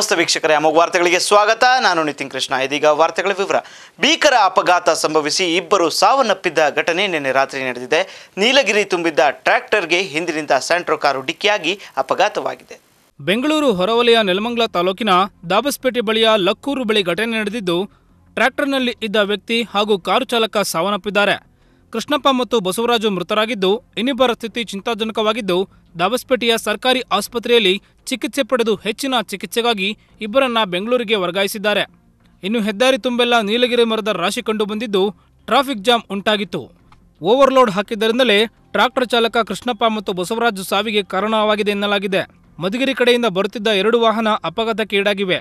ನಮಸ್ತೆ ವೀಕ್ಷಕರೇ ಅಮೋಘ ವಾರ್ತೆಗಳಿಗೆ ಸ್ವಾಗತ ನಾನು ನಿತಿನ್ ಕೃಷ್ಣ ಇದೀಗ ವಾರ್ತೆಗಳ ವಿವರ ಭೀಕರ ಅಪಘಾತ ಸಂಭವಿಸಿ ಇಬ್ಬರು ಸಾವನ್ನಪ್ಪಿದ್ದ ಘಟನೆ ನಿನ್ನೆ ರಾತ್ರಿ ನಡೆದಿದೆ ನೀಲಗಿರಿ ತುಂಬಿದ್ದ ಟ್ರ್ಯಾಕ್ಟರ್ಗೆ ಹಿಂದಿನಿಂದ ಸ್ಯಾಂಟ್ರೋ ಕಾರು ಡಿಕ್ಕಿಯಾಗಿ ಅಪಘಾತವಾಗಿದೆ ಬೆಂಗಳೂರು ಹೊರವಲಯ ನೆಲಮಂಗಲ ತಾಲೂಕಿನ ದಾಬಸ್ಪೇಟೆ ಬಳಿಯ ಲಕ್ಕೂರು ಬಳಿ ಘಟನೆ ನಡೆದಿದ್ದು ಟ್ರ್ಯಾಕ್ಟರ್ನಲ್ಲಿ ಇದ್ದ ವ್ಯಕ್ತಿ ಹಾಗೂ ಕಾರು ಚಾಲಕ ಸಾವನ್ನಪ್ಪಿದ್ದಾರೆ ಕೃಷ್ಣಪ್ಪ ಮತ್ತು ಬಸವರಾಜು ಮೃತರಾಗಿದ್ದು ಇನ್ನಿಬ್ಬರ ಸ್ಥಿತಿ ಚಿಂತಾಜನಕವಾಗಿದ್ದು ದಾಬಸ್ಪೇಟೆಯ ಸರ್ಕಾರಿ ಆಸ್ಪತ್ರೆಯಲ್ಲಿ ಚಿಕಿತ್ಸೆ ಪಡೆದು ಹೆಚ್ಚಿನ ಚಿಕಿತ್ಸೆಗಾಗಿ ಇಬ್ಬರನ್ನ ಬೆಂಗಳೂರಿಗೆ ವರ್ಗಾಯಿಸಿದ್ದಾರೆ ಇನ್ನು ಹೆದ್ದಾರಿ ತುಂಬೆಲ್ಲ ನೀಲಗಿರಿ ಮರದ ರಾಶಿ ಕಂಡು ಬಂದಿದ್ದು ಟ್ರಾಫಿಕ್ ಜಾಮ್ ಉಂಟಾಗಿತ್ತು ಓವರ್ಲೋಡ್ ಹಾಕಿದ್ದರಿಂದಲೇ ಟ್ರಾಕ್ಟರ್ ಚಾಲಕ ಕೃಷ್ಣಪ್ಪ ಮತ್ತು ಬಸವರಾಜು ಸಾವಿಗೆ ಕಾರಣವಾಗಿದೆ ಎನ್ನಲಾಗಿದೆ ಮಧುಗಿರಿ ಕಡೆಯಿಂದ ಬರುತ್ತಿದ್ದ ಎರಡು ವಾಹನ ಅಪಘಾತಕ್ಕೆ ಈಡಾಗಿವೆ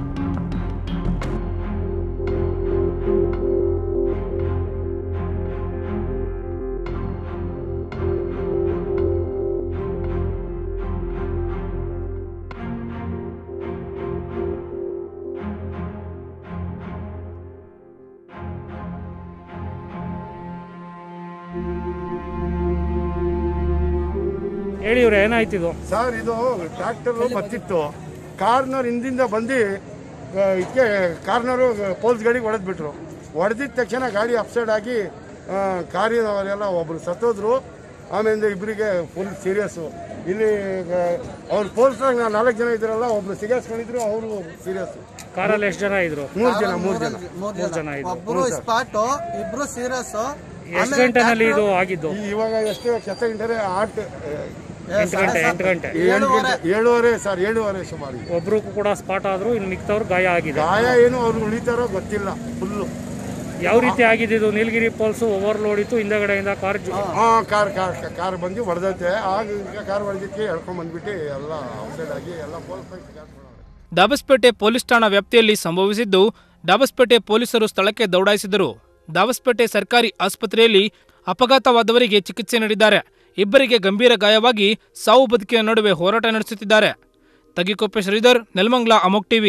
ಹೇಳಿ ಇವ್ರು ಏನಾಯ್ತಿದು ಸರ್ ಇದು ಟ್ರ್ಯಾಕ್ಟರ್ ಬತ್ತಿತ್ತು ಕಾರ್ನರ್ ಹಿಂದಿಂದ ಬಂದು ಇದಕ್ಕೆ ಕಾರ್ನರು ಪೋಲ್ಸ್ ಗಾಡಿಗೆ ಹೊಡೆದ್ಬಿಟ್ರು ಹೊಡೆದಿದ ತಕ್ಷಣ ಗಾಡಿ ಅಪ್ಸೈಡ್ ಆಗಿ ಆ, ಕಾರಿನವರೆಲ್ಲ ಒಬ್ರು ಸತ್ತೋದ್ರು ಆಮೇಲೆ ಇಬ್ಬರಿಗೆ ಫುಲ್ ಸೀರಿಯಸ್ಸು ಇಲ್ಲಿ ಅವ್ರು ಪೋಲ್ಸ್ನಾಗ ನಾಲ್ಕು ಜನ ಇದ್ರಲ್ಲ ಒಬ್ರು ಸಿಗಾಸ್ಕೊಂಡಿದ್ರು ಅವರು ಸೀರಿಯಸ್ಸು ಕಾರಲ್ಲಿ ಎಷ್ಟು ಜನ ಇದ್ರು ಮೂರು ಜನ ಮೂರು ಜನ ಮೂರು ಜನ ಇದ್ರು ಒಬ್ರು ಸ್ಪಾಟ್ ಇಬ್ರು ಸೀರಿಯಸ್ ಎಷ್ಟು ಗಂಟೆನಲ್ಲಿ ಇದು ಆಗಿದ್ದು ಈ ಇವಾಗ ಎಷ್ಟು ಕೆತ್ತ ಗಂಟೆ ಆಟ್ ಎಂಟು ಗಂಟೆ ಎಂಟು ಗಂಟೆ ಎಂಟು ಗಂಟೆ ಏಳುವರೆ ಸರ್ ಏಳುವರೆ ಸುಮಾರು ಒಬ್ರು ಕೂಡ ಸ್ಪಾಟ್ ಆದ್ರು ಇನ್ನು ಮಿಕ್ತವ್ರು ಗಾಯ ಆಗಿದೆ ಗಾಯ ಏನು ಅವ್ರು ಉಳಿತಾರೋ ಗೊತ್ತಿಲ್ಲ ಫುಲ್ಲು ಯಾವ ರೀತಿ ಆಗಿದೆ ಇದು ನೀಲಗಿರಿ ಪೋಲ್ಸ್ ಓವರ್ಲೋಡ್ ಇತ್ತು ಹಿಂದಗಡೆಯಿಂದ ಕಾರ್ ಜೊ- ಹಾ ಕಾರ್ ಕಾರ್ ಕಾರ್ ಬಂದು ಹೊಡೆದೈತೆ ಆಗ ಈಗ ಕಾರ್ ಹೊಡೆದಕ್ಕೆ ಎಳ್ಕೊಂಡ್ ಬಂದ್ಬಿಟ್ಟು ಎಲ್ಲ ಔಟ್ಸೈಡ್ ಆಗಿ ಎಲ್ಲ ಪೋಲ್ಸ್ ದಾಬಸ್ಪೇಟೆ ಪೊಲೀಸ್ ಠಾಣಾ ವ್ಯಾಪ್ತಿಯಲ್ಲಿ ಸಂಭವಿಸಿದ್ದು ದಾಬಸ್ಪೇಟೆ ಪೊಲೀಸರು ಸ್ಥಳಕ್ಕೆ ದೌಡಾಯಿಸಿದರು ದಾಬಸ್ಪೇಟೆ ಸರ್ಕಾರಿ ಆಸ್ಪತ್ರೆಯಲ್ಲಿ ಅಪಘಾತವಾದವರಿಗೆ ಚಿಕಿತ್ಸೆ ನೀಡಿದ್ದಾರೆ ಇಬ್ಬರಿಗೆ ಗಂಭೀರ ಗಾಯವಾಗಿ ಸಾವು ಬದುಕಿನ ನಡುವೆ ಹೋರಾಟ ನಡೆಸುತ್ತಿದ್ದಾರೆ ತಗಿಕೊಪ್ಪೆ ಶ್ರೀಧರ್ ನೆಲಮಂಗ್ಲ ಅಮೋಕ್ ಟಿವಿ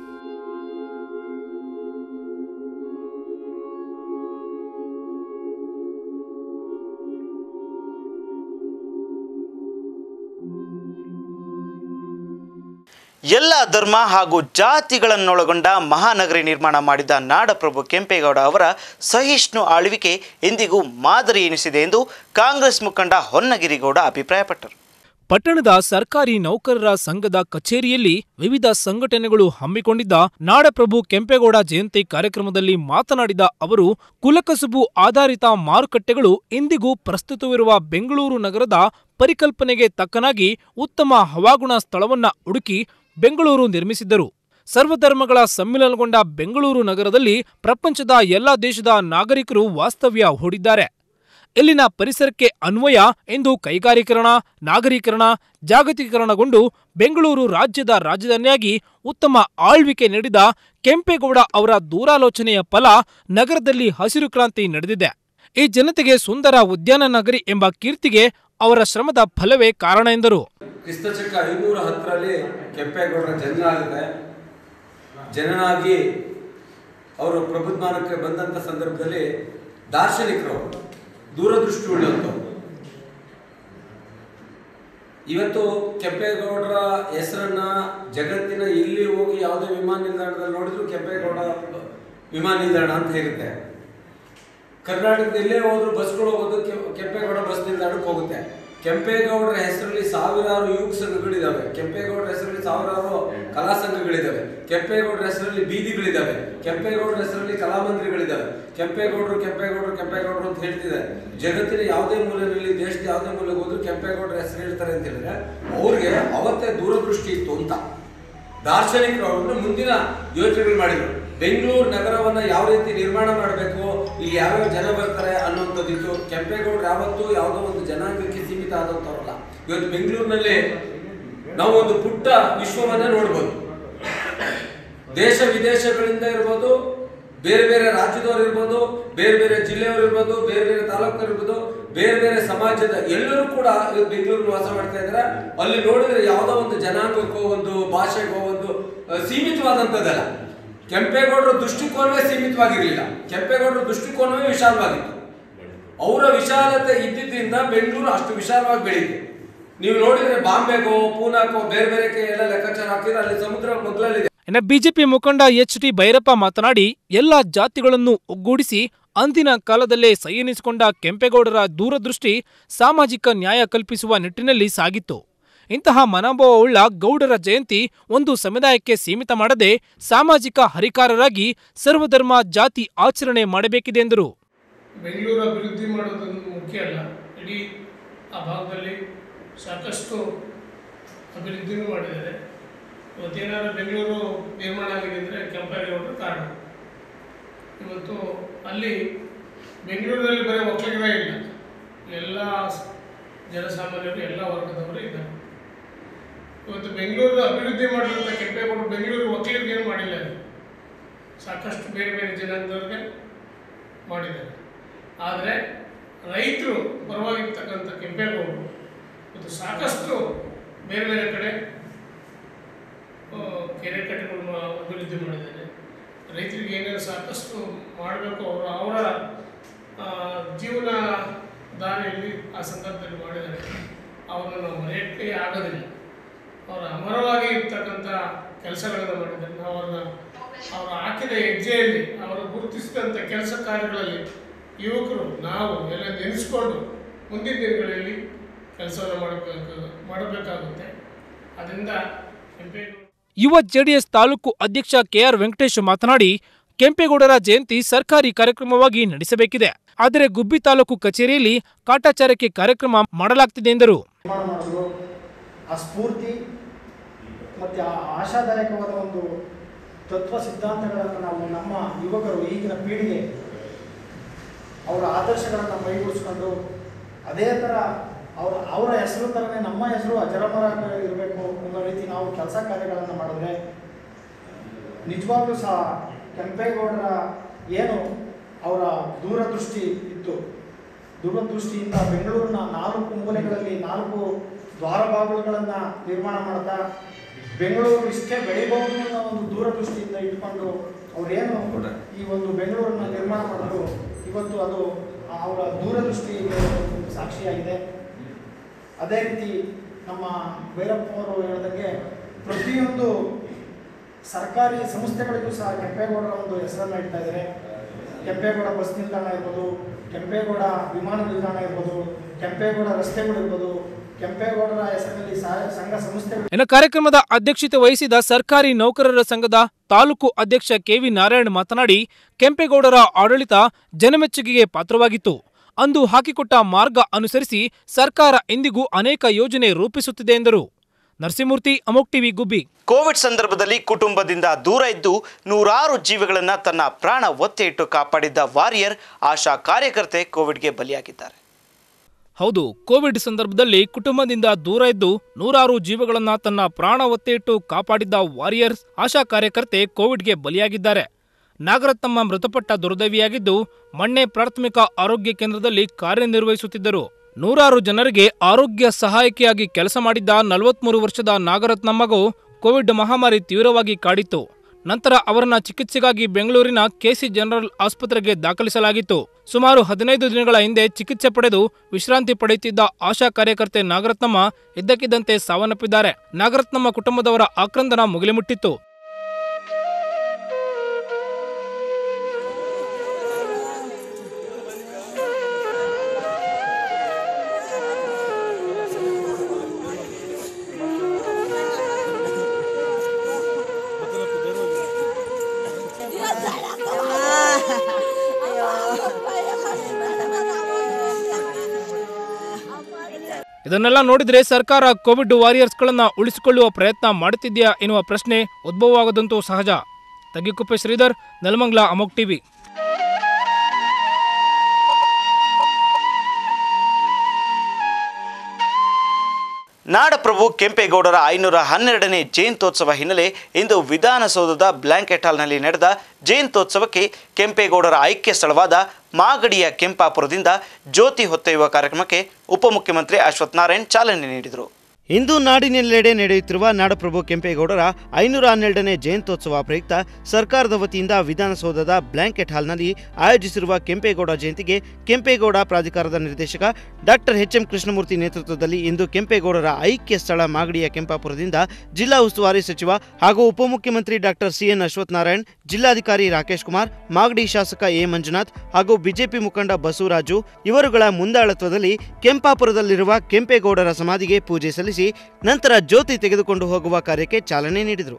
ಎಲ್ಲ ಧರ್ಮ ಹಾಗೂ ಜಾತಿಗಳನ್ನೊಳಗೊಂಡ ಮಹಾನಗರಿ ನಿರ್ಮಾಣ ಮಾಡಿದ ನಾಡಪ್ರಭು ಕೆಂಪೇಗೌಡ ಅವರ ಸಹಿಷ್ಣು ಆಳ್ವಿಕೆ ಎಂದಿಗೂ ಮಾದರಿ ಎನಿಸಿದೆ ಎಂದು ಕಾಂಗ್ರೆಸ್ ಮುಖಂಡ ಹೊನ್ನಗಿರಿಗೌಡ ಅಭಿಪ್ರಾಯಪಟ್ಟರು ಪಟ್ಟಣದ ಸರ್ಕಾರಿ ನೌಕರರ ಸಂಘದ ಕಚೇರಿಯಲ್ಲಿ ವಿವಿಧ ಸಂಘಟನೆಗಳು ಹಮ್ಮಿಕೊಂಡಿದ್ದ ನಾಡಪ್ರಭು ಕೆಂಪೇಗೌಡ ಜಯಂತಿ ಕಾರ್ಯಕ್ರಮದಲ್ಲಿ ಮಾತನಾಡಿದ ಅವರು ಕುಲಕಸುಬು ಆಧಾರಿತ ಮಾರುಕಟ್ಟೆಗಳು ಇಂದಿಗೂ ಪ್ರಸ್ತುತವಿರುವ ಬೆಂಗಳೂರು ನಗರದ ಪರಿಕಲ್ಪನೆಗೆ ತಕ್ಕನಾಗಿ ಉತ್ತಮ ಹವಾಗುಣ ಸ್ಥಳವನ್ನ ಹುಡುಕಿ ಬೆಂಗಳೂರು ನಿರ್ಮಿಸಿದ್ದರು ಸರ್ವಧರ್ಮಗಳ ಸಮ್ಮಿಲನಗೊಂಡ ಬೆಂಗಳೂರು ನಗರದಲ್ಲಿ ಪ್ರಪಂಚದ ಎಲ್ಲಾ ದೇಶದ ನಾಗರಿಕರು ವಾಸ್ತವ್ಯ ಹೂಡಿದ್ದಾರೆ ಇಲ್ಲಿನ ಪರಿಸರಕ್ಕೆ ಅನ್ವಯ ಎಂದು ಕೈಗಾರೀಕರಣ ನಾಗರೀಕರಣ ಜಾಗತೀಕರಣಗೊಂಡು ಬೆಂಗಳೂರು ರಾಜ್ಯದ ರಾಜಧಾನಿಯಾಗಿ ಉತ್ತಮ ಆಳ್ವಿಕೆ ನೀಡಿದ ಕೆಂಪೇಗೌಡ ಅವರ ದೂರಾಲೋಚನೆಯ ಫಲ ನಗರದಲ್ಲಿ ಹಸಿರು ಕ್ರಾಂತಿ ನಡೆದಿದೆ ಈ ಜನತೆಗೆ ಸುಂದರ ಉದ್ಯಾನ ನಗರಿ ಎಂಬ ಕೀರ್ತಿಗೆ ಅವರ ಶ್ರಮದ ಫಲವೇ ಕಾರಣ ಎಂದರು ಕ್ರಿಸ್ತಶಕ ಐನೂರ ಹತ್ತರಲ್ಲಿ ಕೆಂಪೇಗೌಡರ ಜನ್ಮ ಆಗುತ್ತೆ ಜನನಾಗಿ ಅವರು ಪ್ರಬುದ್ಧಾನಕ್ಕೆ ಬಂದಂಥ ಸಂದರ್ಭದಲ್ಲಿ ದಾರ್ಶನಿಕರು ದೂರದೃಷ್ಟಿ ಉಳ್ಳಂಥವ್ರು ಇವತ್ತು ಕೆಂಪೇಗೌಡರ ಹೆಸರನ್ನ ಜಗತ್ತಿನ ಎಲ್ಲಿ ಹೋಗಿ ಯಾವುದೇ ವಿಮಾನ ನಿಲ್ದಾಣದಲ್ಲಿ ನೋಡಿದ್ರು ಕೆಂಪೇಗೌಡ ವಿಮಾನ ನಿಲ್ದಾಣ ಅಂತ ಇರುತ್ತೆ ಕರ್ನಾಟಕದ ಎಲ್ಲೇ ಹೋದ್ರು ಬಸ್ಗಳು ಹೋಗೋದು ಕೆ- ಕೆಂಪೇಗೌಡ ಬಸ್ ನಿಲ್ದಾಣಕ್ಕೆ ಹೋಗುತ್ತೆ ಕೆಂಪೇಗೌಡರ ಹೆಸರಲ್ಲಿ ಸಾವಿರಾರು ಯುವಕ ಸಂಘಗಳಿದಾವೆ ಕೆಂಪೇಗೌಡರ ಹೆಸರಲ್ಲಿ ಸಾವಿರಾರು ಕಲಾ ಸಂಘಗಳಿದಾವೆ ಕೆಂಪೇಗೌಡರ ಹೆಸರಲ್ಲಿ ಬೀದಿಗಳಿದಾವೆ ಕೆಂಪೇಗೌಡರ ಹೆಸರಲ್ಲಿ ಕಲಾಮಂದಿರಗಳಿದಾವೆ ಕೆಂಪೇಗೌಡರು ಕೆಂಪೇಗೌಡರು ಕೆಂಪೇಗೌಡರು ಅಂತ ಹೇಳ್ತಿದ್ದಾರೆ ಜಗತ್ತಿನ ಯಾವುದೇ ಮೂಲೆಯಲ್ಲಿ ದೇಶದ ಯಾವುದೇ ಮೂಲೆಗೆ ಹೋದ್ರು ಕೆಂಪೇಗೌಡರ ಹೆಸರು ಹೇಳ್ತಾರೆ ಅಂತ ಹೇಳಿದ್ರೆ ಅವ್ರಿಗೆ ಅವತ್ತೇ ದೂರದೃಷ್ಟಿ ಇತ್ತು ಅಂತ ದಾರ್ಶನಿಕರು ಅವ್ರನ್ನ ಮುಂದಿನ ಯೋಚನೆಗಳು ಮಾಡಿದ್ರು ಬೆಂಗಳೂರು ನಗರವನ್ನ ಯಾವ ರೀತಿ ನಿರ್ಮಾಣ ಮಾಡಬೇಕು ಇಲ್ಲಿ ಯಾವ್ಯಾವ ಜನ ಬರ್ತಾರೆ ಅನ್ನೋಂಥದ್ದಿತ್ತು ಕೆಂಪೇಗೌಡರು ಯಾವತ್ತೂ ಯಾವುದೋ ಒಂದು ಜನಾಂಗಕ್ಕೆ ಸೀಮಿತ ಆದಂಥವ್ರಲ್ಲ ಇವತ್ತು ಬೆಂಗಳೂರಿನಲ್ಲಿ ನಾವು ಒಂದು ಪುಟ್ಟ ವಿಶ್ವವನ್ನ ನೋಡ್ಬೋದು ದೇಶ ವಿದೇಶಗಳಿಂದ ಇರ್ಬೋದು ಬೇರೆ ಬೇರೆ ರಾಜ್ಯದವ್ರು ಇರ್ಬೋದು ಬೇರೆ ಬೇರೆ ಜಿಲ್ಲೆಯವರು ಇರ್ಬೋದು ಬೇರೆ ಬೇರೆ ತಾಲೂಕು ಇರ್ಬೋದು ಬೇರೆ ಬೇರೆ ಸಮಾಜದ ಎಲ್ಲರೂ ಕೂಡ ಇವತ್ತು ಬೆಂಗಳೂರಲ್ಲಿ ವಾಸ ಮಾಡ್ತಾ ಇದ್ದಾರೆ ಅಲ್ಲಿ ನೋಡಿದ್ರೆ ಯಾವುದೋ ಒಂದು ಜನಾಂಗಕ್ಕೋ ಒಂದು ಭಾಷೆಗೋ ಒಂದು ಅಹ್, ಸೀಮಿತವಾದಂಥದ್ದಲ್ಲ ಕೆಂಪೇಗೌಡರ ದೃಷ್ಟಿಕೋನವೇ ಸೀಮಿತವಾಗಿರಲಿಲ್ಲ ಕೆಂಪೇಗೌಡರ ದೃಷ್ಟಿಕೋನವೇ ವಿಶಾಲವಾಗಿತ್ತು ಅವರ ವಿಶಾಲತೆ ಇದ್ದಿದ್ದರಿಂದ ಬೆಂಗಳೂರು ಅಷ್ಟು ವಿಶಾಲವಾಗಿ ಬೆಳೀತು ನೀವು ನೋಡಿದ್ರೆ ಬಾಂಬೆಗೋ ಪೂನಾಕೋ ಬೇರೆ ಬೇರೆ ಎಲ್ಲ ಲೆಕ್ಕಾಚಾರ ಹಾಕಿದ್ರೆ ಅಲ್ಲಿ ಸಮುದ್ರ ಮಗ್ಲಲ್ಲಿದೆ ಇನ್ನು ಬಿಜೆಪಿ ಮುಖಂಡ ಎಚ್ ಟಿ ಭೈರಪ್ಪ ಮಾತನಾಡಿ ಎಲ್ಲ ಜಾತಿಗಳನ್ನು ಒಗ್ಗೂಡಿಸಿ ಅಂದಿನ ಕಾಲದಲ್ಲೇ ಸಂಯನಿಸಿಕೊಂಡ ಕೆಂಪೇಗೌಡರ ದೂರದೃಷ್ಟಿ ಸಾಮಾಜಿಕ ನ್ಯಾಯ ಕಲ್ಪಿಸುವ ನಿಟ್ಟಿನಲ್ಲಿ ಸಾಗಿತ್ತು ಇಂತಹ ಮನೋಭಾವವುಳ್ಳ ಗೌಡರ ಜಯಂತಿ ಒಂದು ಸಮುದಾಯಕ್ಕೆ ಸೀಮಿತ ಮಾಡದೆ ಸಾಮಾಜಿಕ ಹರಿಕಾರರಾಗಿ ಸರ್ವಧರ್ಮ ಜಾತಿ ಆಚರಣೆ ಮಾಡಬೇಕಿದೆ ಎಂದರು ಬೆಂಗಳೂರು ಅಭಿವೃದ್ಧಿ ಮಾಡೋದೊಂದು ಮುಖ್ಯ ಅಲ್ಲ ಇಡೀ ಆ ಭಾಗದಲ್ಲಿ ಸಾಕಷ್ಟು ಅಭಿವೃದ್ಧಿನೂ ಮಾಡಿದ್ದಾರೆ ಇವತ್ತೇನಾದ್ರು ಬೆಂಗಳೂರು ನಿರ್ಮಾಣ ಆಗಿದೆ ಅಂದರೆ ಕೆಂಪೇಗೌಡರು ಕಾರಣ ಇವತ್ತು ಅಲ್ಲಿ ಬೆಂಗಳೂರಿನಲ್ಲಿ ಬರೀ ಒಕ್ಕಲಿಗರೇ ಇಲ್ಲ ಎಲ್ಲ ಸ- ಜನಸಾಮಾನ್ಯರು ಎಲ್ಲ ವರ್ಗದವರು ಇದ್ದಾರೆ ಇವತ್ತು ಬೆಂಗಳೂರು ಅಭಿವೃದ್ಧಿ ಮಾಡಿದಂಥ ಕೆಂಪೇಗೌಡರು ಬೆಂಗಳೂರು ಒಕ್ಕಲಿಗರಿಗೆ ಏನು ಮಾಡಿಲ್ಲ ಅದು. ಸಾಕಷ್ಟು ಬೇರೆ ಬೇರೆ ಜನಾಂಗದವ್ರಿಗೆ ಮಾಡಿದ್ದಾರೆ ಆದರೆ ರೈತರು ಪರವಾಗಿರ್ತಕ್ಕಂಥ ಕೆಂಪೇಗೌಡರು ಮತ್ತು ಸಾಕಷ್ಟು ಬೇರೆ ಬೇರೆ ಕಡೆ ಆ, ಕೆರೆ ಕಟ್ಟೆಗಳನ್ನು ಅಭಿವೃದ್ಧಿ ಮಾಡಿದ್ದಾರೆ ರೈತರಿಗೆ ಏನೇನು ಸಾಕಷ್ಟು ಮಾಡಬೇಕು ಅವರು ಅವರ ಆ, ಜೀವನ ದಾರಿಯಲ್ಲಿ ಆ ಸಂದರ್ಭದಲ್ಲಿ ಮಾಡಿದ್ದಾರೆ ಅವರನ್ನು ನಾವು ಮರೆಯೋಕ್ಕೆ ಆಗೋದಿಲ್ಲ ಅವರ ಅಮರವಾಗಿ ಇರ್ತಕ್ಕಂಥ ಕೆಲಸಗಳನ್ನು ಮಾಡಿದ್ದಾರೆ ನಾವು ಅವ್ರನ್ನ ಅವರು ಹಾಕಿದ ಹೆಜ್ಜೆಯಲ್ಲಿ ಅವರು ಗುರುತಿಸಿದಂಥ ಕೆಲಸ ಕಾರ್ಯಗಳಲ್ಲಿ ಯುವಕರು ನಾವು ಎಲ್ಲ ನೆನೆಸ್ಕೊಂಡು ಮುಂದಿನ ದಿನಗಳಲ್ಲಿ ಕೆಲಸವನ್ನು ಮಾಡಬೇಕು ಮಾಡಬೇಕಾಗುತ್ತೆ ಅದರಿಂದ ಕೆಂಪೇಗೌಡ ಯುವ ಜೆಡಿಎಸ್ ತಾಲೂಕು ಅಧ್ಯಕ್ಷ ಕೆಆರ್ ವೆಂಕಟೇಶ್ ಮಾತನಾಡಿ ಕೆಂಪೇಗೌಡರ ಜಯಂತಿ ಸರ್ಕಾರಿ ಕಾರ್ಯಕ್ರಮವಾಗಿ ನಡೆಸಬೇಕಿದೆ ಆದರೆ ಗುಬ್ಬಿ ತಾಲೂಕು ಕಚೇರಿಯಲ್ಲಿ ಕಾಟಾಚಾರಕ್ಕೆ ಕಾರ್ಯಕ್ರಮ ಮಾಡಲಾಗ್ತಿದೆ ಎಂದರು ನಿರ್ಮಾಣ ಮಾಡಿದ್ರು ಆ ಸ್ಫೂರ್ತಿ ಮತ್ತು ಆ ಆಶಾದಾಯಕವಾದ ಒಂದು ತತ್ವ ಸಿದ್ಧಾಂತಗಳನ್ನು ನಾವು ನಮ್ಮ ಯುವಕರು ಈಗಿನ ಪೀಳಿಗೆ ಅವರ ಆದರ್ಶಗಳನ್ನು ಮೈಗೂಡಿಸ್ಕೊಂಡು ಅದೇ ಥರ ಅವರ ಅವರ ಹೆಸರು ಥರನೇ ನಮ್ಮ ಹೆಸರು ಅಜರಾಮರ ಇರಬೇಕು ಅನ್ನೋ ರೀತಿ ನಾವು ಕೆಲಸ ಕಾರ್ಯಗಳನ್ನು ಮಾಡಿದ್ರೆ ನಿಜವಾಗ್ಲೂ ಸಹ ಕೆಂಪೇಗೌಡರ ಏನು ಅವರ ದೂರದೃಷ್ಟಿ ಇತ್ತು ದೂರದೃಷ್ಟಿಯಿಂದ ಬೆಂಗಳೂರಿನ ನಾಲ್ಕು ಮೂಲೆಗಳಲ್ಲಿ ನಾಲ್ಕು ದ್ವಾರಬಾಗಿಲುಗಳನ್ನು ನಿರ್ಮಾಣ ಮಾಡ್ತಾ ಬೆಂಗಳೂರು ಇಷ್ಟೇ ಬೆಳಿಬಹುದು ಅನ್ನೋ ಒಂದು ದೂರದೃಷ್ಟಿಯಿಂದ ಇಟ್ಕೊಂಡು ಅವರೇನು ಈ ಒಂದು ಬೆಂಗಳೂರನ್ನ ನಿರ್ಮಾಣ ಮಾಡಿದ್ರು ಇವತ್ತು ಅದು ಅವರ ದೂರದೃಷ್ಟಿಗೆ ಒಂದು ಸಾಕ್ಷಿಯಾಗಿದೆ ಅದೇ ರೀತಿ ನಮ್ಮ ಭೈರಪ್ಪ ಅವರು ಹೇಳಿದಂಗೆ ಪ್ರತಿಯೊಂದು ಸರ್ಕಾರಿ ಸಂಸ್ಥೆಗಳಿಗೂ ಸಹ ಕೆಂಪೇಗೌಡರ ಒಂದು ಹೆಸರನ್ನು ಇಡ್ತಾ ಇದ್ದಾರೆ ಕೆಂಪೇಗೌಡ ಬಸ್ ನಿಲ್ದಾಣ ಇರ್ಬೋದು ಕೆಂಪೇಗೌಡ ವಿಮಾನ ನಿಲ್ದಾಣ ಇರ್ಬೋದು ಕೆಂಪೇಗೌಡ ರಸ್ತೆಗಳಿರ್ಬೋದು ಕೆಂಪೇಗೌಡರ ಹೆಸರಿನಲ್ಲಿ ಸಹ- ಸಂಘ ಸಂಸ್ಥೆಗಳು ಇನ್ನು ಕಾರ್ಯಕ್ರಮದ ಅಧ್ಯಕ್ಷತೆ ವಹಿಸಿದ ಸರ್ಕಾರಿ ನೌಕರರ ಸಂಘದ ತಾಲೂಕು ಅಧ್ಯಕ್ಷ ಕೆವಿ ನಾರಾಯಣ್ ಮಾತನಾಡಿ ಕೆಂಪೇಗೌಡರ ಆಡಳಿತ ಜನಮೆಚ್ಚುಗೆಗೆ ಪಾತ್ರವಾಗಿತ್ತು ಅಂದು ಹಾಕಿಕೊಟ್ಟ ಮಾರ್ಗ ಅನುಸರಿಸಿ ಸರ್ಕಾರ ಇಂದಿಗೂ ಅನೇಕ ಯೋಜನೆ ರೂಪಿಸುತ್ತಿದೆ ಎಂದರು ನರಸಿಂಹಮೂರ್ತಿ ಅಮೋಕ್ ಟಿವಿ ಗುಬ್ಬಿ ಕೋವಿಡ್ ಸಂದರ್ಭದಲ್ಲಿ ಕುಟುಂಬದಿಂದ ದೂರ ಇದ್ದು ನೂರಾರು ಜೀವಿಗಳನ್ನು ತನ್ನ ಪ್ರಾಣ ಒತ್ತೆ ಇಟ್ಟು ಕಾಪಾಡಿದ್ದ ವಾರಿಯರ್ ಆಶಾ ಕಾರ್ಯಕರ್ತೆ ಕೋವಿಡ್ಗೆ ಬಲಿಯಾಗಿದ್ದಾರೆ ಹೌದು ಕೋವಿಡ್ ಸಂದರ್ಭದಲ್ಲಿ ಕುಟುಂಬದಿಂದ ದೂರ ಇದ್ದು ನೂರಾರು ಜೀವಗಳನ್ನ ತನ್ನ ಪ್ರಾಣ ಒತ್ತೆ ಇಟ್ಟು ಕಾಪಾಡಿದ್ದ ವಾರಿಯರ್ಸ್ ಆಶಾ ಕಾರ್ಯಕರ್ತೆ ಕೋವಿಡ್ಗೆ ಬಲಿಯಾಗಿದ್ದಾರೆ ನಾಗರತ್ನಮ್ಮ ಮೃತಪಟ್ಟ ದುರ್ದೈವಿಯಾಗಿದ್ದು ಮಣ್ಣೆ ಪ್ರಾಥಮಿಕ ಆರೋಗ್ಯ ಕೇಂದ್ರದಲ್ಲಿ ಕಾರ್ಯನಿರ್ವಹಿಸುತ್ತಿದ್ದರು ನೂರಾರು ಜನರಿಗೆ ಆರೋಗ್ಯ ಸಹಾಯಕಿಯಾಗಿ ಕೆಲಸ ಮಾಡಿದ್ದ ನಲವತ್ಮೂರು ವರ್ಷದ ನಾಗರತ್ನಮ್ಮಗೂ ಕೋವಿಡ್ ಮಹಾಮಾರಿ ತೀವ್ರವಾಗಿ ಕಾಡಿತ್ತು ನಂತರ ಅವರನ್ನ ಚಿಕಿತ್ಸೆಗಾಗಿ ಬೆಂಗಳೂರಿನ ಕೆಸಿ ಜನರಲ್ ಆಸ್ಪತ್ರೆಗೆ ದಾಖಲಿಸಲಾಗಿತ್ತು ಸುಮಾರು ಹದಿನೈದು ದಿನಗಳ ಹಿಂದೆ ಚಿಕಿತ್ಸೆ ಪಡೆದು ವಿಶ್ರಾಂತಿ ಪಡೆಯುತ್ತಿದ್ದ ಆಶಾ ಕಾರ್ಯಕರ್ತೆ ನಾಗರತ್ನಮ್ಮ ಇದ್ದಕ್ಕಿದ್ದಂತೆ ಸಾವನ್ನಪ್ಪಿದ್ದಾರೆ ನಾಗರತ್ನಮ್ಮ ಕುಟುಂಬದವರ ಆಕ್ರಂದನ ಮುಗಿಲು ಮುಟ್ಟಿತ್ತು ಇದನ್ನೆಲ್ಲ ನೋಡಿದ್ರೆ ಸರ್ಕಾರ ಕೋವಿಡ್ ವಾರಿಯರ್ಸ್ಗಳನ್ನ ಉಳಿಸಿಕೊಳ್ಳುವ ಪ್ರಯತ್ನ ಮಾಡುತ್ತಿದೆಯಾ ಎನ್ನುವ ಪ್ರಶ್ನೆ ಉದ್ಭವವಾಗದಂತೂ ಸಹಜ ತಗ್ಗಿಕುಪ್ಪೆ ಶ್ರೀಧರ್ ನೆಲಮಂಗ್ಲ ಅಮೋಕ್ ಟಿವಿ ನಾಡಪ್ರಭು ಕೆಂಪೇಗೌಡರ ಐನೂರ ಹನ್ನೆರಡನೇ ಜಯಂತ್ಯೋತ್ಸವ ಹಿನ್ನೆಲೆ ಇಂದು ವಿಧಾನಸೌಧದ ಬ್ಲ್ಯಾಂಕೆಟ್ ಹಾಲ್ನಲ್ಲಿ ನಡೆದ ಜಯಂತ್ಯೋತ್ಸವಕ್ಕೆ ಕೆಂಪೇಗೌಡರ ಐಕ್ಯ ಸ್ಥಳವಾದ ಮಾಗಡಿಯ ಕೆಂಪಾಪುರದಿಂದ ಜ್ಯೋತಿ ಹೊತ್ತೊಯ್ಯುವ ಕಾರ್ಯಕ್ರಮಕ್ಕೆ ಉಪಮುಖ್ಯಮಂತ್ರಿ ಅಶ್ವಥ್ ನಾರಾಯಣ್ ಚಾಲನೆ ನೀಡಿದರು ಇಂದು ನಾಡಿನೆಲ್ಲೆಡೆ ನಡೆಯುತ್ತಿರುವ ನಾಡಪ್ರಭು ಕೆಂಪೇಗೌಡರ ಐನೂರ ಹನ್ನೆರಡನೇ ಜಯಂತ್ಯೋತ್ಸವ ಪ್ರಯುಕ್ತ ಸರ್ಕಾರದ ವತಿಯಿಂದ ವಿಧಾನಸೌಧದ ಬ್ಲಾಂಕೆಟ್ ಹಾಲ್ನಲ್ಲಿ ಆಯೋಜಿಸಿರುವ ಕೆಂಪೇಗೌಡ ಜಯಂತಿಗೆ ಕೆಂಪೇಗೌಡ ಪ್ರಾಧಿಕಾರದ ನಿರ್ದೇಶಕ ಡಾಕ್ಟರ್ ಎಚ್ ಎಂ ಕೃಷ್ಣಮೂರ್ತಿ ನೇತೃತ್ವದಲ್ಲಿ ಇಂದು ಕೆಂಪೇಗೌಡರ ಐಕ್ಯ ಸ್ಥಳ ಮಾಗಡಿಯ ಕೆಂಪಾಪುರದಿಂದ ಜಿಲ್ಲಾ ಉಸ್ತುವಾರಿ ಸಚಿವ ಹಾಗೂ ಉಪಮುಖ್ಯಮಂತ್ರಿ ಡಾಕ್ಟರ್ ಸಿಎನ್ ಅಶ್ವತ್ಥನಾರಾಯಣ್ ಜಿಲ್ಲಾಧಿಕಾರಿ ರಾಕೇಶ್ ಕುಮಾರ್ ಮಾಗಡಿ ಶಾಸಕ ಎ ಮಂಜುನಾಥ್ ಹಾಗೂ ಬಿಜೆಪಿ ಮುಖಂಡ ಬಸವರಾಜು ಇವರುಗಳ ಮುಂದಾಳತ್ವದಲ್ಲಿ ಕೆಂಪಾಪುರದಲ್ಲಿರುವ ಕೆಂಪೇಗೌಡರ ಸಮಾಧಿಗೆ ಪೂಜೆ ಸಲ್ಲಿಸಿ ನಂತರ ಜ್ಯೋತಿ ತೆಗೆದುಕೊಂಡು ಹೋಗುವ ಕಾರ್ಯಕ್ಕೆ ಚಾಲನೆ ನೀಡಿದರು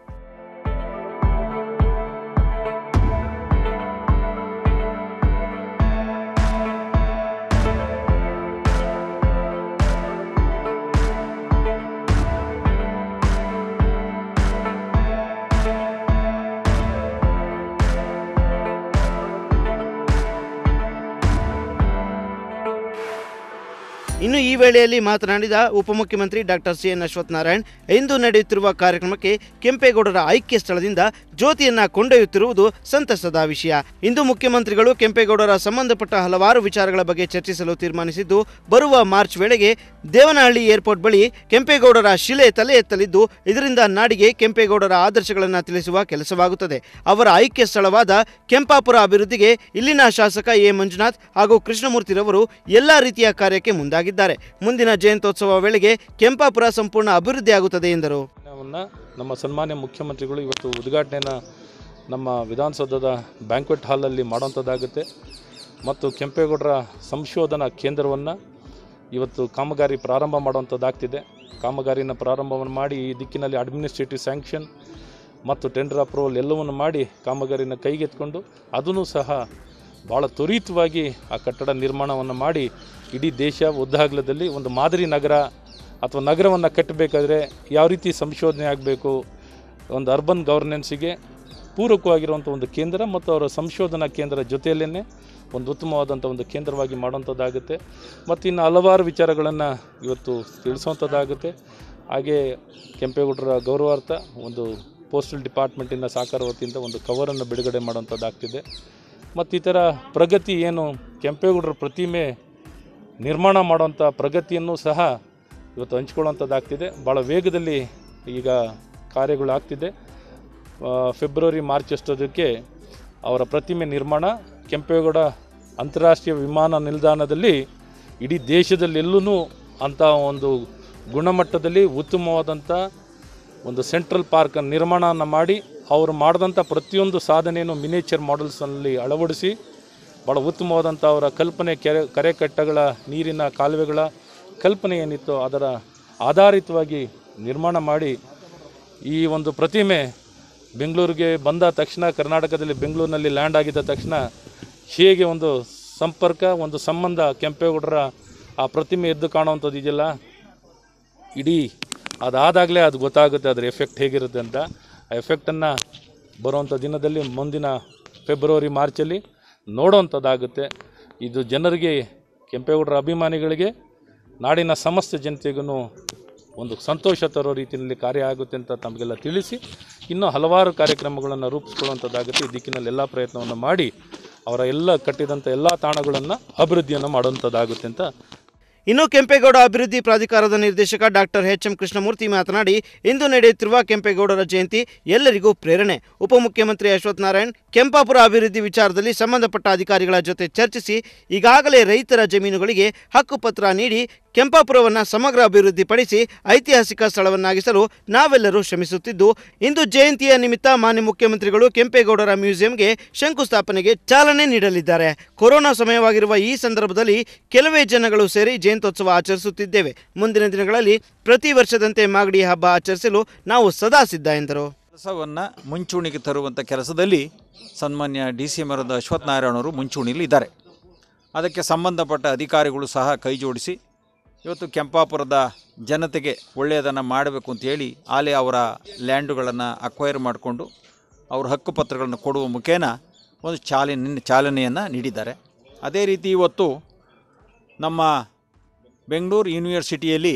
ಇನ್ನು ಈ ವೇಳೆಯಲ್ಲಿ ಮಾತನಾಡಿದ ಉಪಮುಖ್ಯಮಂತ್ರಿ ಡಾಕ್ಟರ್ ಸಿ ಎನ್ ಅಶ್ವತ್ಥನಾರಾಯಣ್ ಇಂದು ನಡೆಯುತ್ತಿರುವ ಕಾರ್ಯಕ್ರಮಕ್ಕೆ ಕೆಂಪೇಗೌಡರ ಐಕ್ಯ ಸ್ಥಳದಿಂದ ಜ್ಯೋತಿಯನ್ನ ಕೊಂಡೊಯ್ಯುತ್ತಿರುವುದು ಸಂತಸದ ವಿಷಯ ಇಂದು ಮುಖ್ಯಮಂತ್ರಿಗಳು ಕೆಂಪೇಗೌಡರ ಸಂಬಂಧಪಟ್ಟ ಹಲವಾರು ವಿಚಾರಗಳ ಬಗ್ಗೆ ಚರ್ಚಿಸಲು ತೀರ್ಮಾನಿಸಿದ್ದು ಬರುವ ಮಾರ್ಚ್ ವೇಳೆಗೆ ದೇವನಹಳ್ಳಿ ಏರ್ಪೋರ್ಟ್ ಬಳಿ ಕೆಂಪೇಗೌಡರ ಶಿಲೆ ತಲೆ ಎತ್ತಲಿದ್ದು ಇದರಿಂದ ನಾಡಿಗೆ ಕೆಂಪೇಗೌಡರ ಆದರ್ಶಗಳನ್ನು ತಿಳಿಸುವ ಕೆಲಸವಾಗುತ್ತದೆ ಅವರ ಐಕ್ಯ ಸ್ಥಳವಾದ ಕೆಂಪಾಪುರ ಅಭಿವೃದ್ಧಿಗೆ ಇಲ್ಲಿನ ಶಾಸಕ ಎ ಮಂಜುನಾಥ್ ಹಾಗೂ ಕೃಷ್ಣಮೂರ್ತಿರವರು ಎಲ್ಲಾ ರೀತಿಯ ಕಾರ್ಯಕ್ಕೆ ಮುಂದಾಗಿದ್ದಾರೆ ಮುಂದಿನ ಜಯಂತ್ಯೋತ್ಸವ ವೇಳೆಗೆ ಕೆಂಪಾಪುರ ಸಂಪೂರ್ಣ ಅಭಿವೃದ್ಧಿಯಾಗುತ್ತದೆ ಎಂದರು ವನ್ನು ನಮ್ಮ ಸನ್ಮಾನ್ಯ ಮುಖ್ಯಮಂತ್ರಿಗಳು ಇವತ್ತು ಉದ್ಘಾಟನೆಯನ್ನು ನಮ್ಮ ವಿಧಾನಸೌಧದ ಬ್ಯಾಂಕ್ವೆಟ್ ಹಾಲಲ್ಲಿ ಮಾಡೋಂಥದ್ದಾಗುತ್ತೆ ಮತ್ತು ಕೆಂಪೇಗೌಡರ ಸಂಶೋಧನಾ ಕೇಂದ್ರವನ್ನು ಇವತ್ತು ಕಾಮಗಾರಿ ಪ್ರಾರಂಭ ಮಾಡುವಂಥದ್ದಾಗ್ತಿದೆ ಕಾಮಗಾರಿನ ಪ್ರಾರಂಭವನ್ನು ಮಾಡಿ ಈ ದಿಕ್ಕಿನಲ್ಲಿ ಅಡ್ಮಿನಿಸ್ಟ್ರೇಟಿವ್ ಸ್ಯಾಂಕ್ಷನ್ ಮತ್ತು ಟೆಂಡರ್ ಅಪ್ರೂವಲ್ ಎಲ್ಲವನ್ನು ಮಾಡಿ ಕಾಮಗಾರಿನ ಕೈಗೆತ್ಕೊಂಡು ಅದನ್ನು ಸಹ ಭಾಳ ತ್ವರಿತವಾಗಿ ಆ ಕಟ್ಟಡ ನಿರ್ಮಾಣವನ್ನು ಮಾಡಿ ಇಡೀ ದೇಶ ಉದ್ದಾಗಲದಲ್ಲಿ ಒಂದು ಮಾದರಿ ನಗರ ಅಥವಾ ನಗರವನ್ನು ಕಟ್ಟಬೇಕಾದ್ರೆ ಯಾವ ರೀತಿ ಸಂಶೋಧನೆ ಆಗಬೇಕು ಒಂದು ಅರ್ಬನ್ ಗವರ್ನೆನ್ಸಿಗೆ ಪೂರಕವಾಗಿರುವಂಥ ಒಂದು ಕೇಂದ್ರ ಮತ್ತು ಅವರ ಸಂಶೋಧನಾ ಕೇಂದ್ರ ಜೊತೆಯಲ್ಲೇ ಒಂದು ಉತ್ತಮವಾದಂಥ ಒಂದು ಕೇಂದ್ರವಾಗಿ ಮಾಡುವಂಥದ್ದಾಗುತ್ತೆ ಮತ್ತು ಇನ್ನು ಹಲವಾರು ವಿಚಾರಗಳನ್ನು ಇವತ್ತು ತಿಳಿಸುವಂಥದ್ದಾಗುತ್ತೆ ಹಾಗೆ ಕೆಂಪೇಗೌಡರ ಗೌರವಾರ್ಥ ಒಂದು ಪೋಸ್ಟಲ್ ಡಿಪಾರ್ಟ್ಮೆಂಟಿನ ಸಹಕಾರ ವತಿಯಿಂದ ಒಂದು ಕವರನ್ನು ಬಿಡುಗಡೆ ಮಾಡುವಂಥದ್ದಾಗ್ತಿದೆ ಮತ್ತು ಈ ಥರ ಪ್ರಗತಿ ಏನು ಕೆಂಪೇಗೌಡರ ಪ್ರತಿಮೆ ನಿರ್ಮಾಣ ಮಾಡುವಂಥ ಪ್ರಗತಿಯನ್ನು ಸಹ ಇವತ್ತು ಹಂಚ್ಕೊಳ್ಳುವಂಥದ್ದಾಗ್ತಿದೆ ಭಾಳ ವೇಗದಲ್ಲಿ ಈಗ ಕಾರ್ಯಗಳು ಆಗ್ತಿದೆ ಆ, ಫೆಬ್ರವರಿ ಮಾರ್ಚ್ ಅಷ್ಟೊದಕ್ಕೆ ಅವರ ಪ್ರತಿಮೆ ನಿರ್ಮಾಣ ಕೆಂಪೇಗೌಡ ಅಂತಾರಾಷ್ಟ್ರೀಯ ವಿಮಾನ ನಿಲ್ದಾಣದಲ್ಲಿ ಇಡೀ ದೇಶದಲ್ಲೆಲ್ಲೂ ಅಂಥ ಒಂದು ಗುಣಮಟ್ಟದಲ್ಲಿ ಉತ್ತಮವಾದಂಥ ಒಂದು ಸೆಂಟ್ರಲ್ ಪಾರ್ಕ್ ನಿರ್ಮಾಣವನ್ನು ಮಾಡಿ ಅವರು ಮಾಡಿದಂಥ ಪ್ರತಿಯೊಂದು ಸಾಧನೆಯನ್ನು ಮಿನೇಚರ್ ಮಾಡೆಲ್ಸ್ನಲ್ಲಿ ಅಳವಡಿಸಿ ಭಾಳ ಉತ್ತಮವಾದಂಥ ಅವರ ಕಲ್ಪನೆ ಕೆರೆ ಕರೆಕಟ್ಟಗಳ ನೀರಿನ ಕಾಲುವೆಗಳ ಕಲ್ಪನೆ ಏನಿತ್ತು ಅದರ ಆಧಾರಿತವಾಗಿ ನಿರ್ಮಾಣ ಮಾಡಿ ಈ ಒಂದು ಪ್ರತಿಮೆ ಬೆಂಗಳೂರಿಗೆ ಬಂದ ತಕ್ಷಣ ಕರ್ನಾಟಕದಲ್ಲಿ ಬೆಂಗಳೂರಿನಲ್ಲಿ ಲ್ಯಾಂಡ್ ಆಗಿದ್ದ ತಕ್ಷಣ ಹೇಗೆ ಒಂದು ಸಂಪರ್ಕ ಒಂದು ಸಂಬಂಧ ಕೆಂಪೇಗೌಡರ ಆ ಪ್ರತಿಮೆ ಎದ್ದು ಕಾಣುವಂಥದ್ದು ಇದೆಯಲ್ಲ ಇಡೀ ಅದಾದಾಗಲೇ ಅದು ಗೊತ್ತಾಗುತ್ತೆ ಅದರ ಎಫೆಕ್ಟ್ ಹೇಗಿರುತ್ತೆ ಅಂತ ಆ ಎಫೆಕ್ಟನ್ನು ಬರುವಂಥ ದಿನದಲ್ಲಿ ಮುಂದಿನ ಫೆಬ್ರವರಿ ಮಾರ್ಚಲ್ಲಿ ನೋಡೋವಂಥದ್ದಾಗುತ್ತೆ ಇದು ಜನರಿಗೆ ಕೆಂಪೇಗೌಡರ ಅಭಿಮಾನಿಗಳಿಗೆ ನಾಡಿನ ಸಮಸ್ತ ಜನತೆಗೂ ಒಂದು ಸಂತೋಷ ತರೋ ರೀತಿಯಲ್ಲಿ ಕಾರ್ಯ ಆಗುತ್ತೆ ಅಂತ ತಮಗೆಲ್ಲ ತಿಳಿಸಿ ಇನ್ನೂ ಹಲವಾರು ಕಾರ್ಯಕ್ರಮಗಳನ್ನು ರೂಪಿಸ್ಕೊಳ್ಳುವಂಥದ್ದಾಗುತ್ತೆ ಈ ದಿಕ್ಕಿನಲ್ಲಿ ಎಲ್ಲ ಪ್ರಯತ್ನವನ್ನು ಮಾಡಿ ಅವರ ಎಲ್ಲ ಕಟ್ಟಿದಂಥ ಎಲ್ಲ ತಾಣಗಳನ್ನು ಅಭಿವೃದ್ಧಿಯನ್ನು ಮಾಡುವಂಥದ್ದಾಗುತ್ತೆ ಅಂತ ಇನ್ನು ಕೆಂಪೇಗೌಡ ಅಭಿವೃದ್ಧಿ ಪ್ರಾಧಿಕಾರದ ನಿರ್ದೇಶಕ ಡಾಕ್ಟರ್ ಎಚ್ ಎಂ ಕೃಷ್ಣಮೂರ್ತಿ ಮಾತನಾಡಿ ಇಂದು ನಡೆಯುತ್ತಿರುವ ಕೆಂಪೇಗೌಡರ ಜಯಂತಿ ಎಲ್ಲರಿಗೂ ಪ್ರೇರಣೆ ಉಪಮುಖ್ಯಮಂತ್ರಿ ಅಶ್ವಥ್ ನಾರಾಯಣ್ ಕೆಂಪಾಪುರ ಅಭಿವೃದ್ಧಿ ವಿಚಾರದಲ್ಲಿ ಸಂಬಂಧಪಟ್ಟ ಅಧಿಕಾರಿಗಳ ಜೊತೆ ಚರ್ಚಿಸಿ ಈಗಾಗಲೇ ರೈತರ ಜಮೀನುಗಳಿಗೆ ಹಕ್ಕುಪತ್ರ ನೀಡಿ ಕೆಂಪಾಪುರವನ್ನು ಸಮಗ್ರ ಅಭಿವೃದ್ಧಿಪಡಿಸಿ ಐತಿಹಾಸಿಕ ಸ್ಥಳವನ್ನಾಗಿಸಲು ನಾವೆಲ್ಲರೂ ಶ್ರಮಿಸುತ್ತಿದ್ದು ಇಂದು ಜಯಂತಿಯ ನಿಮಿತ್ತ ಮಾನ್ಯ ಮುಖ್ಯಮಂತ್ರಿಗಳು ಕೆಂಪೇಗೌಡರ ಮ್ಯೂಸಿಯಂಗೆ ಶಂಕುಸ್ಥಾಪನೆಗೆ ಚಾಲನೆ ನೀಡಲಿದ್ದಾರೆ ಕೊರೋನಾ ಸಮಯವಾಗಿರುವ ಈ ಸಂದರ್ಭದಲ್ಲಿ ಕೆಲವೇ ಜನಗಳು ಸೇರಿ ಜಯಂತ್ಯೋತ್ಸವ ಆಚರಿಸುತ್ತಿದ್ದೇವೆ ಮುಂದಿನ ದಿನಗಳಲ್ಲಿ ಪ್ರತಿ ವರ್ಷದಂತೆ ಮಾಗಡಿ ಹಬ್ಬ ಆಚರಿಸಲು ನಾವು ಸದಾ ಸಿದ್ಧ ಎಂದರು ಕೆಲಸವನ್ನು ಮುಂಚೂಣಿಗೆ ತರುವಂಥ ಕೆಲಸದಲ್ಲಿ ಸನ್ಮಾನ್ಯ ಡಿ ಸಿ ಎಮ್ ಆರದ ಅಶ್ವಥ್ ನಾರಾಯಣವರು ಮುಂಚೂಣಿಯಲ್ಲಿ ಇದ್ದಾರೆ ಅದಕ್ಕೆ ಸಂಬಂಧಪಟ್ಟ ಅಧಿಕಾರಿಗಳು ಸಹ ಕೈ ಜೋಡಿಸಿ ಇವತ್ತು ಕೆಂಪಾಪುರದ ಜನತೆಗೆ ಒಳ್ಳೆಯದನ್ನು ಮಾಡಬೇಕು ಅಂತೇಳಿ ಆಲೆ ಅವರ ಲ್ಯಾಂಡುಗಳನ್ನು ಅಕ್ವೈರ್ ಮಾಡಿಕೊಂಡು ಅವ್ರ ಹಕ್ಕುಪತ್ರಗಳನ್ನು ಕೊಡುವ ಮುಖೇನ ಒಂದು ಚಾಲನೆ ಚಾಲನೆಯನ್ನು ನೀಡಿದ್ದಾರೆ ಅದೇ ರೀತಿ ಇವತ್ತು ನಮ್ಮ ಬೆಂಗಳೂರು ಯೂನಿವರ್ಸಿಟಿಯಲ್ಲಿ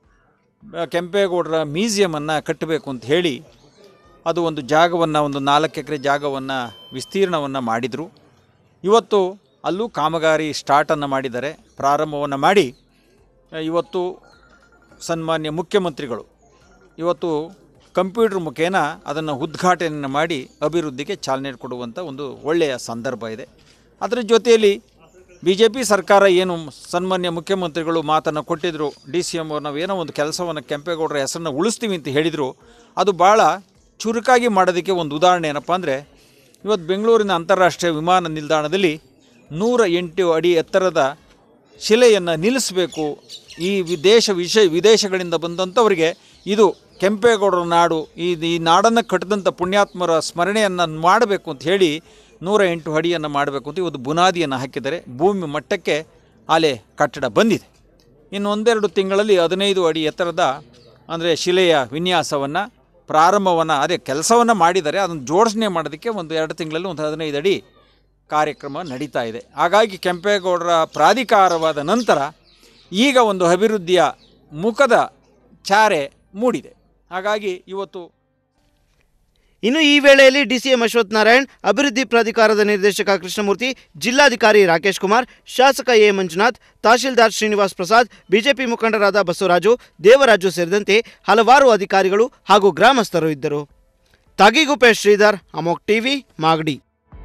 ಆ, ಕೆಂಪೇಗೌಡರ ಮ್ಯೂಸಿಯಮನ್ನು ಕಟ್ಟಬೇಕು ಅಂತ ಹೇಳಿ ಅದು ಒಂದು ಜಾಗವನ್ನು ಒಂದು ನಾಲ್ಕು ಎಕರೆ ಜಾಗವನ್ನು ವಿಸ್ತೀರ್ಣವನ್ನು ಮಾಡಿದರು ಇವತ್ತು ಅಲ್ಲೂ ಕಾಮಗಾರಿ ಸ್ಟಾರ್ಟನ್ನು ಮಾಡಿದ್ದಾರೆ ಪ್ರಾರಂಭವನ್ನು ಮಾಡಿ ಆ, ಇವತ್ತು ಸನ್ಮಾನ್ಯ ಮುಖ್ಯಮಂತ್ರಿಗಳು ಇವತ್ತು ಕಂಪ್ಯೂಟರ್ ಮುಖೇನ ಅದನ್ನು ಉದ್ಘಾಟನೆಯನ್ನು ಮಾಡಿ ಅಭಿವೃದ್ಧಿಗೆ ಚಾಲನೆ ಕೊಡುವಂಥ ಒಂದು ಒಳ್ಳೆಯ ಸಂದರ್ಭ ಇದೆ ಅದರ ಜೊತೆಯಲ್ಲಿ ಬಿ ಜೆ ಪಿ ಸರ್ಕಾರ ಏನು ಸನ್ಮಾನ್ಯ ಮುಖ್ಯಮಂತ್ರಿಗಳು ಮಾತನ್ನು ಕೊಟ್ಟಿದ್ದರು ಡಿ ಸಿ ಎಮ್ ಅವ್ರು ನಾವೇನೋ ಒಂದು ಕೆಲಸವನ್ನು ಕೆಂಪೇಗೌಡರ ಹೆಸರನ್ನು ಉಳಿಸ್ತೀವಿ ಅಂತ ಹೇಳಿದರು ಅದು ಭಾಳ ಚುರುಕಾಗಿ ಮಾಡೋದಕ್ಕೆ ಒಂದು ಉದಾಹರಣೆ ಏನಪ್ಪ ಅಂದರೆ ಇವತ್ತು ಬೆಂಗಳೂರಿನ ಅಂತಾರಾಷ್ಟ್ರೀಯ ವಿಮಾನ ನಿಲ್ದಾಣದಲ್ಲಿ ನೂರ ಎಂಟು ಅಡಿ ಎತ್ತರದ ಶಿಲೆಯನ್ನು ನಿಲ್ಲಿಸಬೇಕು ಈ ವಿದೇಶ ವಿಷ ವಿದೇಶಗಳಿಂದ ಬಂದಂಥವರಿಗೆ ಇದು ಕೆಂಪೇಗೌಡರ ನಾಡು ಈ ಈ ನಾಡನ್ನು ಕಟ್ಟಿದಂಥ ಪುಣ್ಯಾತ್ಮರ ಸ್ಮರಣೆಯನ್ನು ಮಾಡಬೇಕು ಅಂತ ಹೇಳಿ ನೂರ ಎಂಟು ಅಡಿಯನ್ನು ಮಾಡಬೇಕು ಅಂತ ಇವತ್ತು ಬುನಾದಿಯನ್ನು ಹಾಕಿದ್ದಾರೆ ಭೂಮಿ ಮಟ್ಟಕ್ಕೆ ಆಲೆ ಕಟ್ಟಡ ಬಂದಿದೆ ಇನ್ನು ಒಂದೆರಡು ತಿಂಗಳಲ್ಲಿ ಹದಿನೈದು ಅಡಿ ಎತ್ತರದ ಅಂದರೆ ಶಿಲೆಯ ವಿನ್ಯಾಸವನ್ನು ಪ್ರಾರಂಭವನ್ನು ಅದೇ ಕೆಲಸವನ್ನು ಮಾಡಿದ್ದಾರೆ ಅದನ್ನು ಜೋಡಣೆ ಮಾಡೋದಕ್ಕೆ ಒಂದು ಎರಡು ತಿಂಗಳಲ್ಲಿ ಒಂದು ಹದಿನೈದು ಅಡಿ ಕಾರ್ಯಕ್ರಮ ನಡೀತಾ ಇದೆ ಹಾಗಾಗಿ ಕೆಂಪೇಗೌಡರ ಪ್ರಾಧಿಕಾರವಾದ ನಂತರ ಈಗ ಒಂದು ಅಭಿವೃದ್ಧಿಯ ಮುಖದ ಚಾರೆ ಮೂಡಿದೆ ಹಾಗಾಗಿ ಇವತ್ತು ಇನ್ನು ಈ ವೇಳೆಯಲ್ಲಿ ಡಿಸಿಎಂ ಅಶ್ವಥ್ ನಾರಾಯಣ್ ಅಭಿವೃದ್ಧಿ ಪ್ರಾಧಿಕಾರದ ನಿರ್ದೇಶಕ ಕೃಷ್ಣಮೂರ್ತಿ ಜಿಲ್ಲಾಧಿಕಾರಿ ರಾಕೇಶ್ ಕುಮಾರ್ ಶಾಸಕ ಎ ಮಂಜುನಾಥ್ ತಹಶೀಲ್ದಾರ್ ಶ್ರೀನಿವಾಸ್ ಪ್ರಸಾದ್ ಬಿಜೆಪಿ ಮುಖಂಡರಾದ ಬಸವರಾಜು ದೇವರಾಜು ಸೇರಿದಂತೆ ಹಲವಾರು ಅಧಿಕಾರಿಗಳು ಹಾಗೂ ಗ್ರಾಮಸ್ಥರು ಇದ್ದರು ತಾಗಿಗುಪ್ಪೆ ಶ್ರೀಧರ್ ಅಮೋಕ್ ಟಿವಿ ಮಾಗಡಿ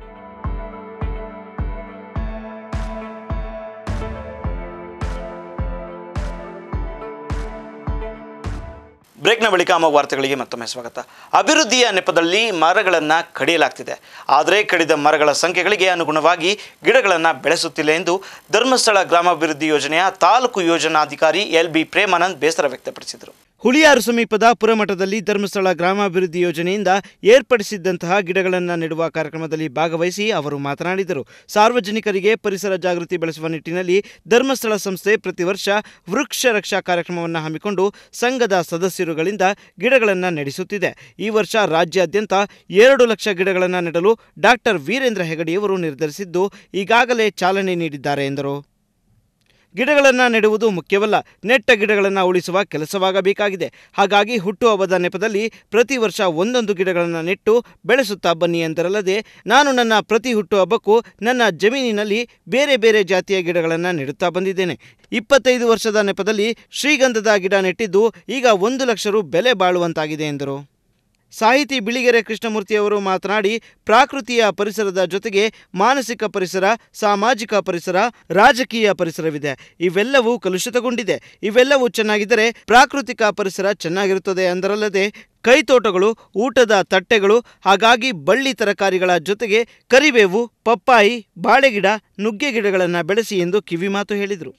ಬ್ರೇಕ್ನ ಬಳಿಕ ಅಮ್ಮ ವಾರ್ತೆಗಳಿಗೆ ಮತ್ತೊಮ್ಮೆ ಸ್ವಾಗತ ಅಭಿವೃದ್ಧಿಯ ನೆಪದಲ್ಲಿ ಮರಗಳನ್ನು ಕಡಿಯಲಾಗ್ತಿದೆ ಆದರೆ ಕಡಿದ ಮರಗಳ ಸಂಖ್ಯೆಗಳಿಗೆ ಅನುಗುಣವಾಗಿ ಗಿಡಗಳನ್ನು ಬೆಳೆಸುತ್ತಿಲ್ಲ ಎಂದು ಧರ್ಮಸ್ಥಳ ಗ್ರಾಮಾಭಿವೃದ್ಧಿ ಯೋಜನೆಯ ತಾಲೂಕು ಯೋಜನಾಧಿಕಾರಿ ಎಲ್ ಬಿ ಪ್ರೇಮಾನಂದ್ ಬೇಸರ ವ್ಯಕ್ತಪಡಿಸಿದರು ಹುಳಿಯಾರು ಸಮೀಪದ ಪುರಮಠದಲ್ಲಿ ಧರ್ಮಸ್ಥಳ ಗ್ರಾಮಾಭಿವೃದ್ಧಿ ಯೋಜನೆಯಿಂದ ಏರ್ಪಡಿಸಿದ್ದಂತಹ ಗಿಡಗಳನ್ನು ನೆಡುವ ಕಾರ್ಯಕ್ರಮದಲ್ಲಿ ಭಾಗವಹಿಸಿ ಅವರು ಮಾತನಾಡಿದರು ಸಾರ್ವಜನಿಕರಿಗೆ ಪರಿಸರ ಜಾಗೃತಿ ಬೆಳೆಸುವ ನಿಟ್ಟಿನಲ್ಲಿ ಧರ್ಮಸ್ಥಳ ಸಂಸ್ಥೆ ಪ್ರತಿ ವರ್ಷ ವೃಕ್ಷ ರಕ್ಷಾ ಕಾರ್ಯಕ್ರಮವನ್ನು ಹಮ್ಮಿಕೊಂಡು ಸಂಘದ ಸದಸ್ಯರುಗಳಿಂದ ಗಿಡಗಳನ್ನು ನಡೆಸುತ್ತಿದೆ ಈ ವರ್ಷ ರಾಜ್ಯಾದ್ಯಂತ ಎರಡು ಲಕ್ಷ ಗಿಡಗಳನ್ನು ನೆಡಲು ಡಾಕ್ಟರ್ ವೀರೇಂದ್ರ ಹೆಗಡೆಯವರು ನಿರ್ಧರಿಸಿದ್ದು ಈಗಾಗಲೇ ಚಾಲನೆ ನೀಡಿದ್ದಾರೆ ಎಂದರು ಗಿಡಗಳನ್ನು ನೆಡುವುದು ಮುಖ್ಯವಲ್ಲ ನೆಟ್ಟ ಗಿಡಗಳನ್ನು ಉಳಿಸುವ ಕೆಲಸವಾಗಬೇಕಾಗಿದೆ ಹಾಗಾಗಿ ಹುಟ್ಟುಹಬ್ಬದ ನೆಪದಲ್ಲಿ ಪ್ರತಿ ವರ್ಷ ಒಂದೊಂದು ಗಿಡಗಳನ್ನು ನೆಟ್ಟು ಬೆಳೆಸುತ್ತಾ ಬನ್ನಿ ಎಂದರಲ್ಲದೆ ನಾನು ನನ್ನ ಪ್ರತಿ ಹುಟ್ಟುಹಬ್ಬಕ್ಕೂ ನನ್ನ ಜಮೀನಿನಲ್ಲಿ ಬೇರೆ ಬೇರೆ ಜಾತಿಯ ಗಿಡಗಳನ್ನು ನೆಡುತ್ತಾ ಬಂದಿದ್ದೇನೆ ಇಪ್ಪತ್ತೈದು ವರ್ಷದ ನೆಪದಲ್ಲಿ ಶ್ರೀಗಂಧದ ಗಿಡ ನೆಟ್ಟಿದ್ದು ಈಗ ಒಂದು ಲಕ್ಷ ರು ಬೆಲೆ ಬಾಳುವಂತಾಗಿದೆ ಎಂದರು ಸಾಹಿತಿ ಬಿಳಿಗೆರೆ ಕೃಷ್ಣಮೂರ್ತಿಯವರು ಮಾತನಾಡಿ ಪ್ರಾಕೃತಿಯ ಪರಿಸರದ ಜೊತೆಗೆ ಮಾನಸಿಕ ಪರಿಸರ ಸಾಮಾಜಿಕ ಪರಿಸರ ರಾಜಕೀಯ ಪರಿಸರವಿದೆ ಇವೆಲ್ಲವೂ ಕಲುಷಿತಗೊಂಡಿದೆ ಇವೆಲ್ಲವೂ ಚೆನ್ನಾಗಿದ್ದರೆ ಪ್ರಾಕೃತಿಕ ಪರಿಸರ ಚೆನ್ನಾಗಿರುತ್ತದೆ ಎಂದರಲ್ಲದೆ ಕೈತೋಟಗಳು ಊಟದ ತಟ್ಟೆಗಳು ಹಾಗಾಗಿ ಬಳ್ಳಿ ತರಕಾರಿಗಳ ಜೊತೆಗೆ ಕರಿಬೇವು ಪಪ್ಪಾಯಿ ಬಾಳೆಗಿಡ ನುಗ್ಗೆ ಗಿಡಗಳನ್ನು ಬೆಳೆಸಿ ಎಂದು ಕಿವಿಮಾತು ಹೇಳಿದರು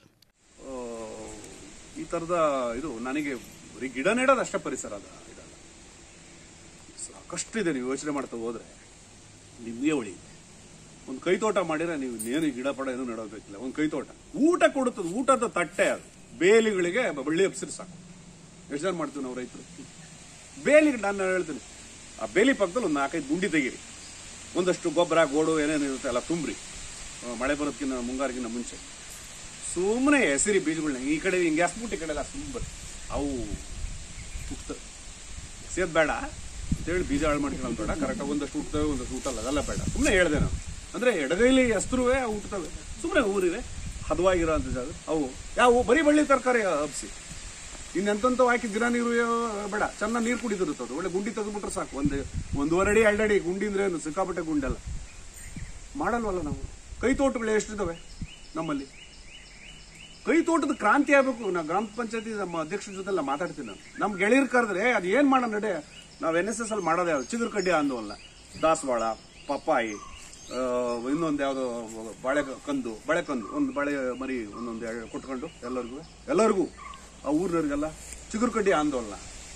ಈ ತರದ ಇದು ನನಗೆ ಬರೀ ಗಿಡ ನೆಡೋದು ಅಷ್ಟೇ ಪರಿಸರ ಅದ ಇದಲ್ಲ ಸಾಕಷ್ಟು ಇದೆ ನೀವು ಯೋಚನೆ ಮಾಡ್ತಾ ಹೋದ್ರೆ ನಿಮ್ಗೆ ಉಳಿಯುತ್ತೆ ಒಂದು ಕೈತೋಟ ಮಾಡಿದ್ರೆ ನೀವು ಏನು ಗಿಡ ಪಡ ಏನು ನೆಡೋಬೇಕಿಲ್ಲ ಒಂದು ಕೈತೋಟ ಊಟ ಕೊಡುತ್ತದೆ ಊಟದ ತಟ್ಟೆ ಅದು ಬೇಲಿಗಳಿಗೆ ಬಳ್ಳಿ ಹಬ್ಸಿರಿ ಸಾಕು ಎಷ್ಟು ಜನ ಮಾಡ್ತೀವಿ ನಾವು ರೈತರು ಬೇಲಿಗೆ ನಾನು ಹೇಳ್ತೀನಿ ಆ ಬೇಲಿ ಪಕ್ಕದಲ್ಲಿ ಒಂದು ನಾಲ್ಕೈದು ಗುಂಡಿ ತೆಗೀರಿ ಒಂದಷ್ಟು ಗೊಬ್ಬರ ಗೋಡು ಏನೇನು ಇರುತ್ತೆ ಎಲ್ಲ ತುಂಬ್ರಿ ಆ, ಮಳೆ ಬರೋದಕ್ಕಿಂತ ಮುಂಗಾರಿಗಿಂತ ಮುಂಚೆ ಸುಮ್ಮನೆ ಹೆಸರಿ ಬೀಜಗಳನ್ನ ಈ ಕಡೆ ಹಿಂಗೆ ಎಸ್ಬಿಟ್ಟು ಈ ಕಡೆ ಎಲ್ಲ ತುಂಬ ಅವು ಹುಟ್ಟುತ್ತವೆ ಎಸೆಯೋದು ಬೇಡ ಅಂತೇಳಿ ಬೀಜ ಹಾಳು ಮಾಡ್ಕೊಳ್ಳೋದು ಬೇಡ ಕರೆಕ್ಟಾಗಿ ಒಂದಷ್ಟು ಹುಟ್ಟುತ್ತವೆ ಒಂದಷ್ಟು ಹುಟ್ಟಲ್ಲ ಅದೆಲ್ಲ ಬೇಡ ಸುಮ್ಮನೆ ಹೇಳ್ದೆ ನಾನು ಅಂದರೆ ಎಡಗೈಲಿ ಎಸ್ತರುವೆ ಅವು ಹುಟ್ಟುತ್ತವೆ ಸುಮ್ಮನೆ ಊರಿವೆ ಹದವಾಗಿರೋ ಅಂತ ಜಾಗ ಅವು ಯಾವ ಬರೀ ಬಳ್ಳಿ ತರಕಾರಿ ಹಬ್ಸಿ ಇನ್ನೆಂತಂತವು ಹಾಕಿ ದಿನ ನೀರು ಆ, ಬೇಡ ಚೆನ್ನಾಗಿ ನೀರು ಕುಡಿದಿರುತ್ತೆ ಅದು ಒಳ್ಳೆ ಗುಂಡಿ ತೆಗೆದ್ಬಿಟ್ರೆ ಸಾಕು ಒಂದು ಒಂದೂವರೆ ಅಡಿ ಎರಡು ಅಡಿ ಗುಂಡಿ ಅಂದ್ರೆ ಏನು ಸಿಕ್ಕಾಪಟ್ಟೆ ಗುಂಡಲ್ಲ ಮಾಡಲ್ವಲ್ಲ ನಾವು ಕೈ ತೋಟಗಳು ಎಷ್ಟಿದ್ದಾವೆ ನಮ್ಮಲ್ಲಿ ಕೈ ತೋಟದ ಕ್ರಾಂತಿ ಆಗ್ಬೇಕು ನಾ ಗ್ರಾಮ ಪಂಚಾಯತಿ ನಮ್ಮ ಅಧ್ಯಕ್ಷರ ಜೊತೆ ಎಲ್ಲ ಮಾತಾಡ್ತೀನಿ ನಾನು ನಮ್ಮ ಗೆಳೆಯರು ಕರೆದ್ರೆ ಅದು ಏನ್ ಮಾಡೋ ನಡೆ ನಾವು ಎನ್ ಎಸ್ ಎಸ್ ಅಲ್ಲಿ ಮಾಡೋದು ಯಾವ್ದು ಚಿಗುರು ಕಡ್ಡಿ ಅಂದವಲ್ಲ ದಾಸವಾಳ ಪಪ್ಪಾಯಿ ಆ, ಇನ್ನೊಂದು ಯಾವ್ದೋ ಬಾಳೆ ಕಂದು ಬಾಳೆ ಕಂದು ಒಂದು ಬಾಳೆ ಮರಿ ಒಂದೊಂದು ಎರಡು ಕೊಟ್ಕೊಂಡು ಎಲ್ಲರಿಗೂ ಎಲ್ಲರಿಗೂ ಆ ಊರಿನವ್ರಿಗೆಲ್ಲ ಚಿಗುರು ಕಡ್ಡಿ ಆಂದೋಲನ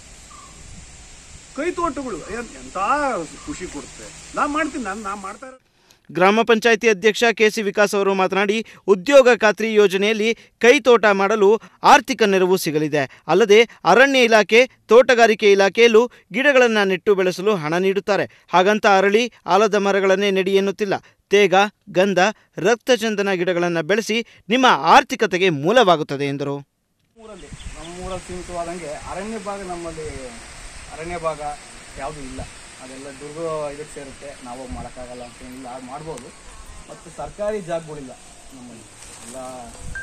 ಕೈ ತೋಟಗಳು ಏನ್ ಎಂತ ಖುಷಿ ಕೊಡುತ್ತೆ ನಾ ಮಾಡ್ತೀನಿ ನಾನು ನಾ ಮಾಡ್ತಾ ಇರೋ ಗ್ರಾಮ ಪಂಚಾಯಿತಿ ಅಧ್ಯಕ್ಷ ಕೆಸಿ ವಿಕಾಸ್ ಅವರು ಮಾತನಾಡಿ ಉದ್ಯೋಗ ಖಾತ್ರಿ ಯೋಜನೆಯಲ್ಲಿ ಕೈತೋಟ ಮಾಡಲು ಆರ್ಥಿಕ ನೆರವು ಸಿಗಲಿದೆ ಅಲ್ಲದೆ ಅರಣ್ಯ ಇಲಾಖೆ ತೋಟಗಾರಿಕೆ ಇಲಾಖೆಯಲ್ಲೂ ಗಿಡಗಳನ್ನು ನೆಟ್ಟು ಬೆಳೆಸಲು ಹಣ ನೀಡುತ್ತಾರೆ ಹಾಗಂತ ಅರಳಿ ಆಲದ ಮರಗಳನ್ನೇ ನೆಡಿ ಎನ್ನುತ್ತಿಲ್ಲ ತೇಗ ಗಂಧ ರಕ್ತಚಂದನ ಗಿಡಗಳನ್ನು ಬೆಳೆಸಿ ನಿಮ್ಮ ಆರ್ಥಿಕತೆಗೆ ಮೂಲವಾಗುತ್ತದೆ ಎಂದರು ಊರಲ್ಲಿ ನಮ್ಮ ಊರಲ್ಲಿ ಸೀಮಿತವಾದಂಗೆ ಅರಣ್ಯ ಭಾಗ ನಮ್ಮಲ್ಲಿ ಅರಣ್ಯ ಭಾಗ ಯಾವುದೂ ಇಲ್ಲ ಅದೆಲ್ಲ ದುರ್ಗ ಇದಕ್ಕೆ ಸೇರುತ್ತೆ ನಾವು ಮಾಡೋಕ್ಕಾಗಲ್ಲ ಅಂತ ಇಲ್ಲ ಅದು ಮಾಡ್ಬೋದು ಮತ್ತು ಸರ್ಕಾರಿ ಜಾಗಗಳಿಲ್ಲ ನಮ್ಮಲ್ಲಿ ಎಲ್ಲ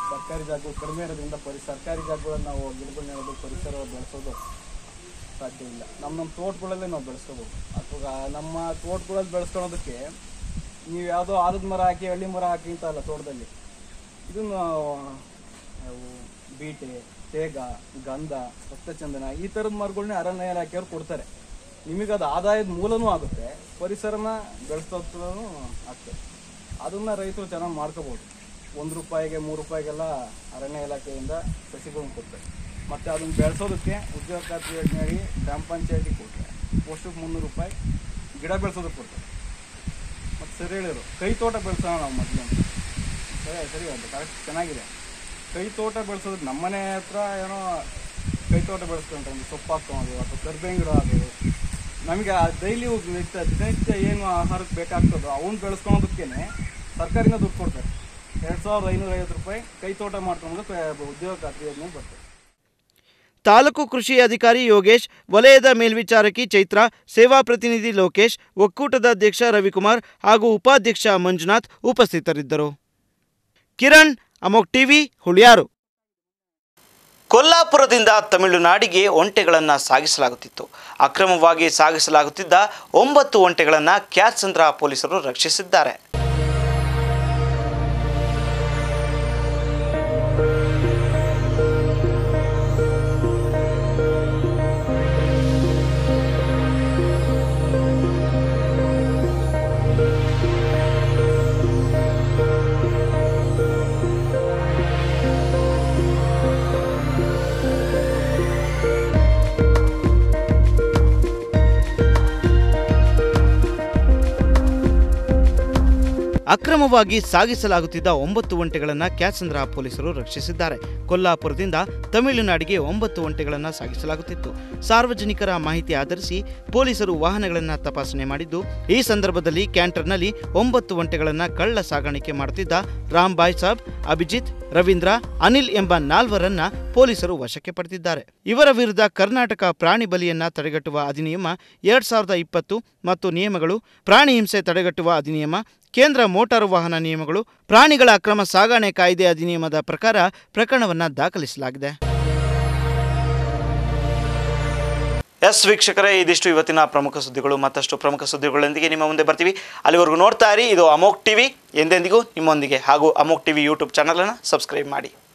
ಸರ್ಕಾರಿ ಜಾಗಗಳು ಕಡಿಮೆ ಇರೋದ್ರಿಂದ ಪರಿ ಸರ್ಕಾರಿ ಜಾಗಗಳಲ್ಲಿ ನಾವು ಗಿಡಗಳು ನೆಡೋದು ಪರಿಸರ ಬೆಳೆಸೋದು ಸಾಧ್ಯ ಇಲ್ಲ ನಮ್ಮ ನಮ್ಮ ತೋಟಗಳಲ್ಲೇ ನಾವು ಬೆಳೆಸ್ಕೋಬೋದು ಅಥವಾ ನಮ್ಮ ತೋಟಗಳಲ್ಲಿ ಬೆಳೆಸ್ಕೊಳೋದಕ್ಕೆ ನೀವು ಯಾವುದೋ ಆಲದ ಮರ ಹಾಕಿ ಹಳ್ಳಿ ಮರ ಹಾಕಿ ಅಂತ ಅಲ್ಲ ತೋಟದಲ್ಲಿ ಇದನ್ನು ಅವು ಬೀಟೆ ತೇಗ ಗಂಧ ರಕ್ತಚಂದನ ಈ ಥರದ ಮರಗಳನ್ನ ಅರಣ್ಯ ಇಲಾಖೆಯವ್ರು ಕೊಡ್ತಾರೆ ನಿಮಗೆ ಅದು ಆದಾಯದ ಮೂಲನೂ ಆಗುತ್ತೆ ಪರಿಸರನ ಬೆಳೆಸೋದ್ರೂ ಆಗ್ತದೆ ಅದನ್ನು ರೈತರು ಚೆನ್ನಾಗಿ ಮಾಡ್ಕೋಬೋದು ಒಂದು ರೂಪಾಯಿಗೆ ಮೂರು ರೂಪಾಯಿಗೆಲ್ಲ ಅರಣ್ಯ ಇಲಾಖೆಯಿಂದ ಸಸಿಗಳನ್ನ ಕೊಡ್ತಾರೆ ಮತ್ತು ಅದನ್ನು ಬೆಳೆಸೋದಕ್ಕೆ ಉದ್ಯೋಗ ಖಾತ್ರಿ ಯೋಜನೆಯಾಗಿ ಗ್ರಾಮ ಪಂಚಾಯತಿಗೆ ಕೊಡ್ತಾರೆ ವರ್ಷಕ್ಕೆ ಮುನ್ನೂರು ರೂಪಾಯಿ ಗಿಡ ಬೆಳೆಸೋದಕ್ಕೆ ಕೊಡ್ತಾರೆ ಮತ್ತು ಸರಿ ಹೇಳಿದ್ರು ಕೈ ತೋಟ ಬೆಳೆಸೋಣ ನಾವು ಮೊದಲು ಸರಿ ಸರಿ ಅದು ಕರೆಕ್ಟ್ ಚೆನ್ನಾಗಿದೆ ಕೈ ತೋಟ ಬೆಳೆಸೋದಕ್ಕೆ ನಮ್ಮನೆ ಹತ್ರ ಏನೋ ಕೈ ತೋಟ ಬೆಳೆಸ್ಕೊಂಡ್ರೆ ಒಂದು ಸೊಪ್ಪು ಹಾಕ್ಕೊಳೋದು ಅಥವಾ ಕರ್ಬೇವಿನ ಗಿಡ ಹಾಕೋದು ನಮಗೆ ಡೈಲಿ ನಿತ್ಯ ದಿನನಿತ್ಯ ಏನು ಆಹಾರಕ್ಕೆ ಬೇಕಾಗ್ತದೋ ಅವನ್ನ ಬೆಳೆಸ್ಕೊಳೋದಕ್ಕೇನೆ ಸರ್ಕಾರದಿಂದ ದುಡ್ಡು ಕೊಡ್ತಾರೆ ಎರಡು ಸಾವಿರದ ಐನೂರ ಐವತ್ತು ರೂಪಾಯಿ ಕೈ ತೋಟ ಮಾಡ್ಕೊಂಡು ಉದ್ಯೋಗ ಖಾತ್ರಿ ಯೋಜನೆ ಬರ್ತದೆ ತಾಲೂಕು ಕೃಷಿ ಅಧಿಕಾರಿ ಯೋಗೇಶ್ ವಲಯದ ಮೇಲ್ವಿಚಾರಕಿ ಚೈತ್ರ ಸೇವಾ ಪ್ರತಿನಿಧಿ ಲೋಕೇಶ್ ಒಕ್ಕೂಟದ ಅಧ್ಯಕ್ಷ ರವಿಕುಮಾರ್ ಹಾಗೂ ಉಪಾಧ್ಯಕ್ಷ ಮಂಜುನಾಥ್ ಉಪಸ್ಥಿತರಿದ್ದರು ಕಿರಣ್ ಅಮೋಕ್ ಟಿವಿ ಹುಳಿಯಾರು ಕೊಲ್ಲಾಪುರದಿಂದ ತಮಿಳುನಾಡಿಗೆ ಒಂಟೆಗಳನ್ನು ಸಾಗಿಸಲಾಗುತ್ತಿತ್ತು ಅಕ್ರಮವಾಗಿ ಸಾಗಿಸಲಾಗುತ್ತಿದ್ದ ಒಂಬತ್ತು ಒಂಟೆಗಳನ್ನು ಕ್ಯಾತ್ಸಂದ್ರ ಪೊಲೀಸರು ರಕ್ಷಿಸಿದ್ದಾರೆ ಅಕ್ರಮವಾಗಿ ಸಾಗಿಸಲಾಗುತ್ತಿದ್ದ ಒಂಬತ್ತು ಒಂಟೆಗಳನ್ನು ಕ್ಯಾತ್ಸಂದ್ರ ಪೊಲೀಸರು ರಕ್ಷಿಸಿದ್ದಾರೆ ಕೊಲ್ಲಾಪುರದಿಂದ ತಮಿಳುನಾಡಿಗೆ ಒಂಬತ್ತು ಒಂಟೆಗಳನ್ನು ಸಾಗಿಸಲಾಗುತ್ತಿತ್ತು ಸಾರ್ವಜನಿಕರ ಮಾಹಿತಿ ಆಧರಿಸಿ ಪೊಲೀಸರು ವಾಹನಗಳನ್ನು ತಪಾಸಣೆ ಮಾಡಿದ್ದು ಈ ಸಂದರ್ಭದಲ್ಲಿ ಕ್ಯಾಂಟರ್ನಲ್ಲಿ ಒಂಬತ್ತು ಒಂಟೆಗಳನ್ನು ಕಳ್ಳ ಸಾಗಾಣಿಕೆ ಮಾಡುತ್ತಿದ್ದ ರಾಮ್ಬಾಯ್ ಸಾಬ್ ಅಭಿಜಿತ್ ರವೀಂದ್ರ ಅನಿಲ್ ಎಂಬ ನಾಲ್ವರನ್ನ ಪೊಲೀಸರು ವಶಕ್ಕೆ ಪಡೆದಿದ್ದಾರೆ ಇವರ ವಿರುದ್ಧ ಕರ್ನಾಟಕ ಪ್ರಾಣಿ ಬಲಿಯನ್ನ ತಡೆಗಟ್ಟುವ ಅಧಿನಿಯಮ ಎರಡ್ ಸಾವಿರದ ಇಪ್ಪತ್ತು ಮತ್ತು ನಿಯಮಗಳು ಪ್ರಾಣಿ ಹಿಂಸೆ ತಡೆಗಟ್ಟುವ ಅಧಿನಿಯಮ ಕೇಂದ್ರ ಮೋಟಾರು ವಾಹನ ನಿಯಮಗಳು ಪ್ರಾಣಿಗಳ ಅಕ್ರಮ ಸಾಗಣೆ ಕಾಯ್ದೆ ಅಧಿನಿಯಮದ ಪ್ರಕಾರ ಪ್ರಕರಣವನ್ನು ದಾಖಲಿಸಲಾಗಿದೆ ಎಸ್ ವೀಕ್ಷಕರೇ ಇದಿಷ್ಟು ಇವತ್ತಿನ ಪ್ರಮುಖ ಸುದ್ದಿಗಳು ಮತ್ತಷ್ಟು ಪ್ರಮುಖ ಸುದ್ದಿಗಳೊಂದಿಗೆ ನಿಮ್ಮ ಮುಂದೆ ಬರ್ತೀವಿ ಅಲ್ಲಿವರೆಗೂ ನೋಡ್ತಾ ಇರಿ ಇದು ಅಮೋಕ್ ಟಿವಿ ಎಂದೆಂದಿಗೂ ನಿಮ್ಮೊಂದಿಗೆ ಹಾಗೂ ಅಮೋಕ್ ಟಿವಿ ಯೂಟ್ಯೂಬ್ ಚಾನಲನ್ನು ಸಬ್ಸ್ಕ್ರೈಬ್ ಮಾಡಿ